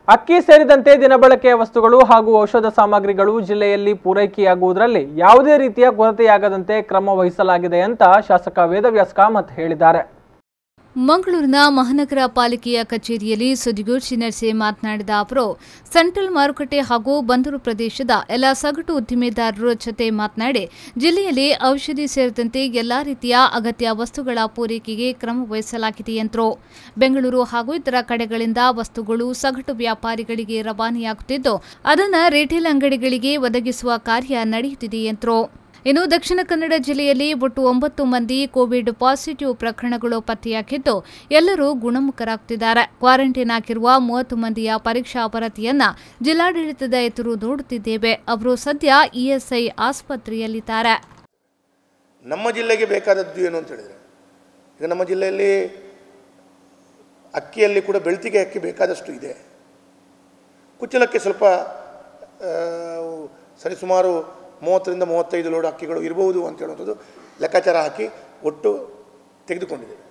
ಅಕ್ಕಿ ಸೇರಿದಂತೆ ದಿನಬಳಕೆಯ ವಸ್ತುಗಳು ಹಾಗೂ ಔಷಧ ಸಾಮಗ್ರಿಗಳು ಜಿಲ್ಲೆಯಲ್ಲಿ ಪೂರೈಕೆಯಾಗುವುದರಲ್ಲಿ ಯಾವುದೇ ರೀತಿಯ ಕೊರತೆಯಾಗದಂತೆ ಕ್ರಮ ವಹಿಸಲಾಗಿದೆ ಅಂತ ಶಾಸಕ ವೇದವ್ಯಾಸ್ ಕಾಮತ್ ಹೇಳಿದ್ದಾರೆ ಮಂಗಳೂರಿನ ಮಹಾನಗರ ಪಾಲಿಕೆಯ ಕಚೇರಿಯಲ್ಲಿ ಸುದ್ದಿಗೋಷ್ಠಿ ನಡೆಸಿ ಮಾತನಾಡಿದ ಅವರು ಸೆಂಟ್ರಲ್ ಮಾರುಕಟ್ಟೆ ಹಾಗೂ ಬಂದರು ಪ್ರದೇಶದ ಎಲ್ಲ ಸಗಟು ಉದ್ದಿಮೆದಾರರ ಜೊತೆ ಮಾತನಾಡಿ ಜಿಲ್ಲೆಯಲ್ಲಿ ಔಷಧಿ ಸೇರಿದಂತೆ ಎಲ್ಲಾ ರೀತಿಯ ಅಗತ್ಯ ವಸ್ತುಗಳ ಪೂರೈಕೆಗೆ ಕ್ರಮ ವಹಿಸಲಾಗಿದೆ ಎಂದರು ಬೆಂಗಳೂರು ಹಾಗೂ ಇತರ ಕಡೆಗಳಿಂದ ವಸ್ತುಗಳು ಸಗಟು ವ್ಯಾಪಾರಿಗಳಿಗೆ ರವಾನೆಯಾಗುತ್ತಿದ್ದು ಅದನ್ನು ರಿಟೇಲ್ ಅಂಗಡಿಗಳಿಗೆ ಒದಗಿಸುವ ಕಾರ್ಯ ನಡೆಯುತ್ತಿದೆ ಎಂದರು ಇನ್ನು ದಕ್ಷಿಣ ಕನ್ನಡ ಜಿಲ್ಲೆಯಲ್ಲಿ ಒಟ್ಟು ಒಂಬತ್ತು ಮಂದಿ ಕೋವಿಡ್ ಪಾಸಿಟಿವ್ ಪ್ರಕರಣಗಳು ಪತ್ತೆಯಾಗಿದ್ದು ಎಲ್ಲರೂ ಗುಣಮುಖರಾಗುತ್ತಿದ್ದಾರೆ ಕ್ವಾರಂಟೈನ್ ಆಗಿರುವ ಮೂವತ್ತು ಮಂದಿಯ ಪರೀಕ್ಷಾ ವರದಿಯನ್ನ ಜಿಲ್ಲಾಡಳಿತದ ಎದುರು ನೋಡುತ್ತಿದ್ದೇವೆ ಅವರು ಸದ್ಯ ಇಎಸ್ಐ ಆಸ್ಪತ್ರೆಯಲ್ಲಿದ್ದಾರೆ ನಮ್ಮ ಜಿಲ್ಲೆಗೆ ಬೇಕಾದದ್ದು ಏನು ಅಂತ ಹೇಳಿದರೆ ಈಗ ನಮ್ಮ ಜಿಲ್ಲೆಯಲ್ಲಿ ಅಕ್ಕಿಯಲ್ಲಿ ಕೂಡ ಬೆಳ್ತಿಗೆ ಅಕ್ಕಿ ಬೇಕಾದಷ್ಟು ಇದೆ ಕುಚ್ಚಲಕ್ಕಿ ಸ್ವಲ್ಪ ಆ, ಸರಿಸುಮಾರು ಮೂವತ್ತರಿಂದ ಮೂವತ್ತೈದು ಲೋಡ್ ಅಕ್ಕಿಗಳು ಇರಬಹುದು ಅಂತ ಹೇಳುವಂಥದ್ದು ಲೆಕ್ಕಾಚಾರ ಹಾಕಿ ಒಟ್ಟು ತೆಗೆದುಕೊಂಡಿದ್ದೇವೆ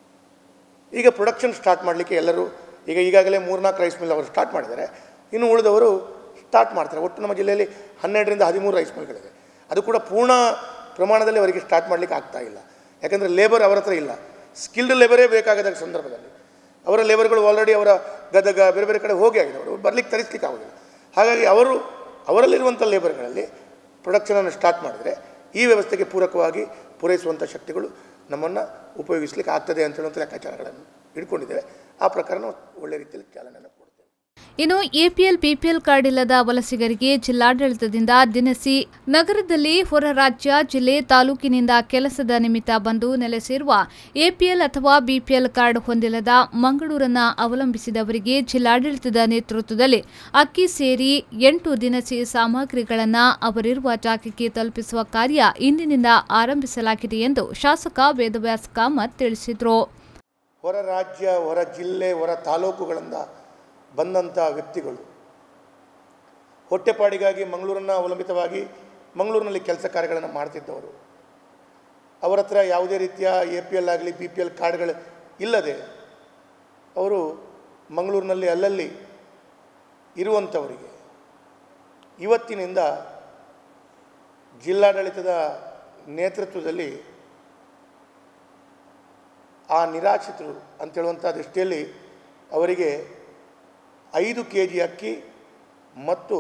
ಈಗ ಪ್ರೊಡಕ್ಷನ್ ಸ್ಟಾರ್ಟ್ ಮಾಡಲಿಕ್ಕೆ ಎಲ್ಲರೂ ಈಗ ಈಗಾಗಲೇ ಮೂರ್ನಾಲ್ಕು ರೈಸ್ ಮಿಲ್ ಅವರು ಸ್ಟಾರ್ಟ್ ಮಾಡಿದ್ದಾರೆ ಇನ್ನು ಉಳಿದವರು ಸ್ಟಾರ್ಟ್ ಮಾಡ್ತಾರೆ ಒಟ್ಟು ನಮ್ಮ ಜಿಲ್ಲೆಯಲ್ಲಿ ಹನ್ನೆರಡರಿಂದ ಹದಿಮೂರು ರೈಸ್ ಮಿಲ್ಗಳಿದೆ ಅದು ಕೂಡ ಪೂರ್ಣ ಪ್ರಮಾಣದಲ್ಲಿ ಅವರಿಗೆ ಸ್ಟಾರ್ಟ್ ಮಾಡಲಿಕ್ಕೆ ಆಗ್ತಾ ಇಲ್ಲ ಯಾಕಂದರೆ ಲೇಬರ್ ಅವರ ಹತ್ರ ಇಲ್ಲ ಸ್ಕಿಲ್ಡ್ ಲೇಬರೇ ಬೇಕಾಗದ ಸಂದರ್ಭದಲ್ಲಿ ಅವರ ಲೇಬರ್ಗಳು ಆಲ್ರೆಡಿ ಅವರ ಗದಗ ಬೇರೆ ಬೇರೆ ಕಡೆ ಹೋಗಿ ಆಗಿದೆ ಅವರು ಬರ್ಲಿಕ್ಕೆ ತರಿಸ್ಲಿಕ್ಕೆ ಆಗೋದಿಲ್ಲ ಹಾಗಾಗಿ ಅವರು ಅವರಲ್ಲಿರುವಂಥ ಲೇಬರ್ಗಳಲ್ಲಿ ಪ್ರೊಡಕ್ಷನನ್ನು ಸ್ಟಾರ್ಟ್ ಮಾಡಿದರೆ ಈ ವ್ಯವಸ್ಥೆಗೆ ಪೂರಕವಾಗಿ ಪೂರೈಸುವಂಥ ಶಕ್ತಿಗಳು ನಮ್ಮನ್ನು ಉಪಯೋಗಿಸಲಿಕ್ಕೆ ಆಗ್ತದೆ ಅಂತ ಹೇಳುವಂಥ ಲೆಕ್ಕಾಚಾರಗಳನ್ನು ಇಟ್ಕೊಂಡಿದ್ದೇವೆ ಆ ಪ್ರಕಾರ ನಾವು ಒಳ್ಳೆ ರೀತಿಯಲ್ಲಿ ಚಾಲನೆಯನ್ನು ಕೊಡ್ತೇವೆ ಇನ್ನು ಎಪಿಎಲ್ ಬಿಪಿಎಲ್ ಕಾರ್ಡ್ ಇಲ್ಲದ ವಲಸಿಗರಿಗೆ ಜಿಲ್ಲಾಡಳಿತದಿಂದ ದಿನಸಿ ನಗರದಲ್ಲಿ ಹೊರ ರಾಜ್ಯ ಜಿಲ್ಲೆ ತಾಲೂಕಿನಿಂದ ಕೆಲಸದ ನಿಮಿತ್ತ ಬಂದು ನೆಲೆಸಿರುವ ಎಪಿಎಲ್ ಅಥವಾ ಬಿಪಿಎಲ್ ಕಾರ್ಡ್ ಹೊಂದಿಲ್ಲದ ಮಂಗಳೂರನ್ನ ಅವಲಂಬಿಸಿದವರಿಗೆ ಜಿಲ್ಲಾಡಳಿತದ ನೇತೃತ್ವದಲ್ಲಿ ಅಕ್ಕಿ ಸೇರಿ ಎಂಟು ದಿನಸಿ ಸಾಮಗ್ರಿಗಳನ್ನು ಅವರಿರುವ ಜಾಗಕ್ಕೆ ತಲುಪಿಸುವ ಕಾರ್ಯ ಇಂದಿನಿಂದ ಆರಂಭಿಸಲಾಗಿದೆ ಎಂದು ಶಾಸಕ ವೇದವ್ಯಾಸ್ ಕಾಮತ್ ತಿಳಿಸಿದರು ಹೊರ ರಾಜ್ಯ ಹೊರ ಜಿಲ್ಲೆ ಹೊರ ತಾಲೂಕುಗಳಿಂದ ಬಂದಂಥ ವ್ಯಕ್ತಿಗಳು ಹೊಟ್ಟೆಪಾಡಿಗಾಗಿ ಮಂಗಳೂರನ್ನು ಅವಲಂಬಿತವಾಗಿ ಮಂಗಳೂರಿನಲ್ಲಿ ಕೆಲಸ ಕಾರ್ಯಗಳನ್ನು ಮಾಡ್ತಿದ್ದವರು ಅವರ ಹತ್ರ ಯಾವುದೇ ರೀತಿಯ ಎ ಪಿ ಎಲ್ ಆಗಲಿ ಬಿ ಪಿ ಎಲ್ ಕಾರ್ಡ್ಗಳು ಇಲ್ಲದೆ ಅವರು ಮಂಗಳೂರಿನಲ್ಲಿ ಅಲ್ಲಲ್ಲಿ ಇರುವಂಥವರಿಗೆ ಇವತ್ತಿನಿಂದ ಜಿಲ್ಲಾಡಳಿತದ ನೇತೃತ್ವದಲ್ಲಿ ಆ ನಿರಾಶ್ರಿತರು ಅಂತೇಳುವಂಥ ದೃಷ್ಟಿಯಲ್ಲಿ ಅವರಿಗೆ ಐದು ಕೆ ಜಿ ಅಕ್ಕಿ ಮತ್ತು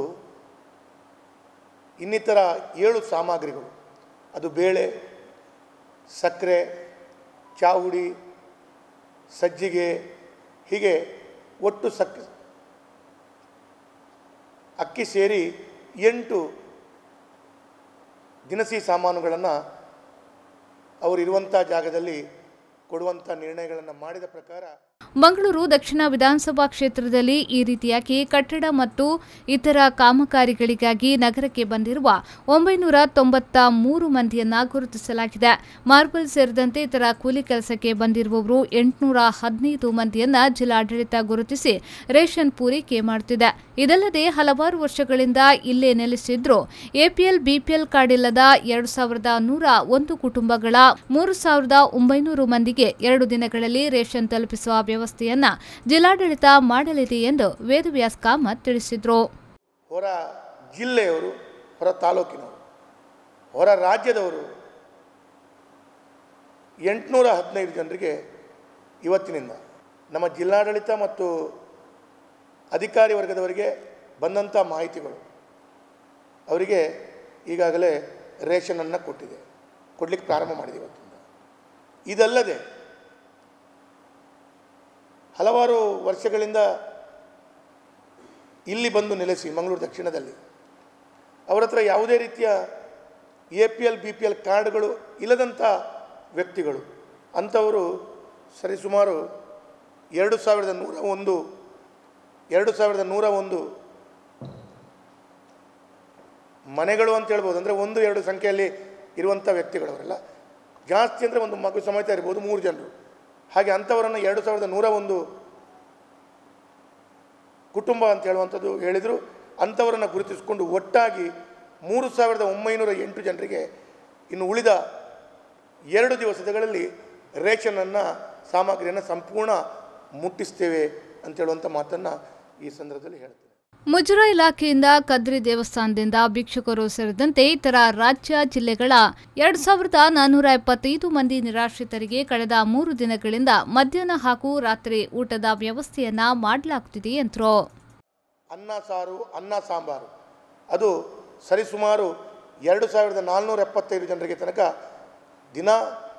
ಇನ್ನಿತರ ಏಳು ಸಾಮಗ್ರಿಗಳು ಅದು ಬೇಳೆ ಸಕ್ಕರೆ ಚಾವುಡಿ ಸಜ್ಜಿಗೆ ಹೀಗೆ ಒಟ್ಟು ಸಕ್ ಅಕ್ಕಿ ಸೇರಿ ಎಂಟು ದಿನಸಿ ಸಾಮಾನುಗಳನ್ನು ಅವರಿರುವಂಥ ಜಾಗದಲ್ಲಿ ಕೊಡುವಂಥ ನಿರ್ಣಯಗಳನ್ನು ಮಾಡಿದ ಪ್ರಕಾರ ಮಂಗಳೂರು ದಕ್ಷಿಣ ವಿಧಾನಸಭಾ ಕ್ಷೇತ್ರದಲ್ಲಿ ಈ ರೀತಿಯಾಗಿ ಕಟ್ಟಡ ಮತ್ತು ಇತರ ಕಾಮಗಾರಿಗಳಿಗಾಗಿ ನಗರಕ್ಕೆ ಬಂದಿರುವ ಒಂಬೈನೂರ ತೊಂಬತ್ತ ಮೂರು ಮಂದಿಯನ್ನ ಗುರುತಿಸಲಾಗಿದೆ ಮಾರ್ಬಲ್ ಸೇರಿದಂತೆ ಇತರ ಕೂಲಿ ಕೆಲಸಕ್ಕೆ ಬಂದಿರುವವರು ಎಂಟುನೂರ ಹದಿನೈದು ಮಂದಿಯನ್ನ ಜಿಲ್ಲಾಡಳಿತ ಗುರುತಿಸಿ ರೇಷನ್ ಪೂರೈಕೆ ಮಾಡುತ್ತಿದೆ ಇದಲ್ಲದೆ ಹಲವಾರು ವರ್ಷಗಳಿಂದ ಇಲ್ಲೇ ನೆಲೆಸಿದ್ರು ಎಪಿಎಲ್ ಬಿಪಿಎಲ್ ಕಾರ್ಡ್ ಇಲ್ಲದ ಎರಡು ಸಾವಿರದ ನೂರ ಒಂದು ಕುಟುಂಬಗಳ ಮೂರು ಸಾವಿರದ ಒಂಬೈನೂರು ಮಂದಿಗೆ ಎರಡು ದಿನಗಳಲ್ಲಿ ರೇಷನ್ ತಲುಪಿಸುವ ವ್ಯವಸ್ಥೆಯನ್ನ ಜಿಲ್ಲಾಡಳಿತ ಮಾಡಲಿದೆ ಎಂದು ವೇದವ್ಯಾಸ್ ಕಾಮತ್ ತಿಳಿಸಿದರು ಹೊರ ಜಿಲ್ಲೆಯವರು ಹೊರ ತಾಲೂಕಿನವರು ಹೊರ ರಾಜ್ಯದವರು ಎಂಟುನೂರ ಹದಿನೈದು ಜನರಿಗೆ ಇವತ್ತಿನಿಂದ ನಮ್ಮ ಜಿಲ್ಲಾಡಳಿತ ಮತ್ತು ಅಧಿಕಾರಿ ವರ್ಗದವರಿಗೆ ಬಂದಂಥ ಮಾಹಿತಿಗಳು ಅವರಿಗೆ ಈಗಾಗಲೇ ರೇಷನನ್ನು ಕೊಟ್ಟಿದೆ ಕೊಡಲಿಕ್ಕೆ ಪ್ರಾರಂಭ ಮಾಡಿದೆ ಇವತ್ತಿಂದ ಇದಲ್ಲದೆ ಹಲವಾರು ವರ್ಷಗಳಿಂದ ಇಲ್ಲಿ ಬಂದು ನೆಲೆಸಿ ಮಂಗಳೂರು ದಕ್ಷಿಣದಲ್ಲಿ ಅವರ ಹತ್ರ ಯಾವುದೇ ರೀತಿಯ A P L B P L ಕಾರ್ಡ್ಗಳು ಇಲ್ಲದಂಥ ವ್ಯಕ್ತಿಗಳು ಅಂಥವರು ಸರಿಸುಮಾರು ಎರಡು ಸಾವಿರದ ನೂರ ಒಂದು ಎರಡು ಸಾವಿರದ ನೂರ ಒಂದು ಮನೆಗಳು ಅಂತ ಹೇಳ್ಬೋದು ಅಂದರೆ ಒಂದು ಎರಡು ಸಂಖ್ಯೆಯಲ್ಲಿ ಇರುವಂಥ ವ್ಯಕ್ತಿಗಳವರೆಲ್ಲ ಜಾಸ್ತಿ ಅಂದರೆ ಒಂದು ಮಗು ಸಮೇತ ಇರ್ಬೋದು ಮೂರು ಜನರು ಹಾಗೆ ಅಂಥವರನ್ನು ಎರಡು ಸಾವಿರದ ನೂರ ಒಂದು ಕುಟುಂಬ ಅಂತ ಹೇಳುವಂಥದ್ದು ಹೇಳಿದರು ಅಂಥವರನ್ನು ಗುರುತಿಸಿಕೊಂಡು ಒಟ್ಟಾಗಿ ಮೂರು ಸಾವಿರದ ಒಂಬೈನೂರ ಎಂಟು ಜನರಿಗೆ ಇನ್ನು ಉಳಿದ ಎರಡು ದಿವಸಗಳಲ್ಲಿ ರೇಷನನ್ನು ಸಾಮಗ್ರಿಯನ್ನು ಸಂಪೂರ್ಣ ಮುಟ್ಟಿಸ್ತೇವೆ ಅಂತ ಹೇಳುವಂಥ ಮಾತನ್ನು ಈ ಸಂದರ್ಭದಲ್ಲಿ ಹೇಳ್ತೀನಿ ಮುಜರಾ ಇಲಾಖೆಯಿಂದ ಕದ್ರಿ ದೇವಸ್ಥಾನದಿಂದ ಭಿಕ್ಷುಕರು ಸೇರಿದಂತೆ ಇತರ ರಾಜ್ಯ ಜಿಲ್ಲೆಗಳ ಎರಡ್ ಸಾವಿರದ ನಾನ್ನೂರ ಎಪ್ಪತ್ತೈದು ಮಂದಿ ನಿರಾಶ್ರಿತರಿಗೆ ಕಳೆದ ಮೂರು ದಿನಗಳಿಂದ ಮಧ್ಯಾಹ್ನ ಹಾಗೂ ರಾತ್ರಿ ಊಟದ ವ್ಯವಸ್ಥೆಯನ್ನ ಮಾಡಲಾಗುತ್ತಿದೆ ಎಂದರು ಅನ್ನ ಸಾರು ಅನ್ನ ಸಾಂಬಾರು ಅದು ಸರಿಸುಮಾರು ಎರಡು ಸಾವಿರದ ನಾಲ್ನೂರ ಎಪ್ಪತ್ತೈದು ಜನರಿಗೆ ತನಕ ದಿನ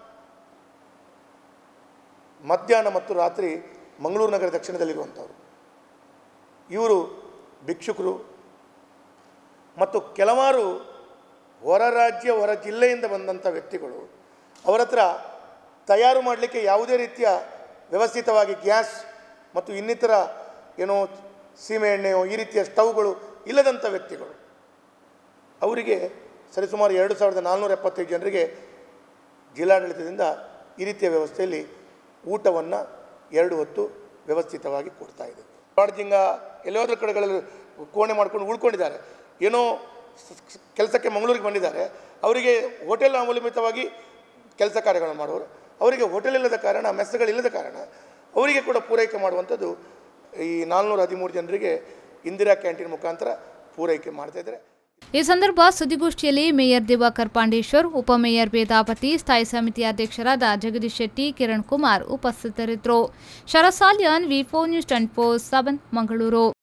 ಮಧ್ಯಾಹ್ನ ಮತ್ತು ರಾತ್ರಿ ಮಂಗಳೂರು ನಗರ ದಕ್ಷಿಣದಲ್ಲಿರುವಂಥವ್ರು ಇವರು ಭಿಕ್ಷುಕರು ಮತ್ತು ಕೆಲವಾರು ಹೊರ ರಾಜ್ಯ ಹೊರ ಜಿಲ್ಲೆಯಿಂದ ಬಂದಂಥ ವ್ಯಕ್ತಿಗಳು ಅವರ ಹತ್ರ ತಯಾರು ಮಾಡಲಿಕ್ಕೆ ಯಾವುದೇ ರೀತಿಯ ವ್ಯವಸ್ಥಿತವಾಗಿ ಗ್ಯಾಸ್ ಮತ್ತು ಇನ್ನಿತರ ಏನೋ ಸೀಮೆ ಎಣ್ಣೆಯೋ ಈ ರೀತಿಯ ಸ್ಟವ್ಗಳು ಇಲ್ಲದಂಥ ವ್ಯಕ್ತಿಗಳು ಅವರಿಗೆ ಸರಿಸುಮಾರು ಎರಡು ಸಾವಿರದ ನಾಲ್ನೂರ ಎಪ್ಪತ್ತೈದು ಜನರಿಗೆ ಜಿಲ್ಲಾಡಳಿತದಿಂದ ಈ ರೀತಿಯ ವ್ಯವಸ್ಥೆಯಲ್ಲಿ ಊಟವನ್ನು ಎರಡು ಹೊತ್ತು ವ್ಯವಸ್ಥಿತವಾಗಿ ಕೊಡ್ತಾ ಇದೆ ಲಾಡ್ಜಿಂಗ ಎಲ್ಲೋದ್ರ ಕಡೆಗಳಲ್ಲಿ ಕೋಣೆ ಮಾಡ್ಕೊಂಡು ಉಳ್ಕೊಂಡಿದ್ದಾರೆ ಏನೋ ಕೆಲಸಕ್ಕೆ ಮಂಗಳೂರಿಗೆ ಬಂದಿದ್ದಾರೆ ಅವರಿಗೆ ಹೋಟೆಲ್ ಅವಲಂಬಿತವಾಗಿ ಕೆಲಸ ಕಾರ್ಯಗಳನ್ನು ಮಾಡುವರು ಅವರಿಗೆ ಹೋಟೆಲ್ ಇಲ್ಲದ ಕಾರಣ ಮೆಸ್ಗಳಿಲ್ಲದ ಕಾರಣ ಅವರಿಗೆ ಕೂಡ ಪೂರೈಕೆ ಮಾಡುವಂಥದ್ದು ಈ ನಾಲ್ನೂರ ಹದಿಮೂರು ಜನರಿಗೆ ಇಂದಿರಾ ಕ್ಯಾಂಟೀನ್ ಮುಖಾಂತರ ಪೂರೈಕೆ ಮಾಡ್ತಾ ಇದ್ದಾರೆ ಈ ಸಂದರ್ಭ ಸುದ್ದಿಗೋಷ್ಠಿಯಲ್ಲಿ ಮೇಯರ್ ದಿವಾಕರ್ ಪಾಂಡೇಶ್ವರ್ ಉಪಮೇಯರ್ ವೇದಾಪತಿ ಸ್ಥಾಯಿ ಸಮಿತಿ ಅಧ್ಯಕ್ಷರಾದ ಜಗದೀಶ್ ಶೆಟ್ಟಿ ಕಿರಣ್ ಕುಮಾರ್ ಉಪಸ್ಥಿತರಿದ್ದರು ಶರಸಾಲ್ಯನ್ V four news twenty four seven Mangaluru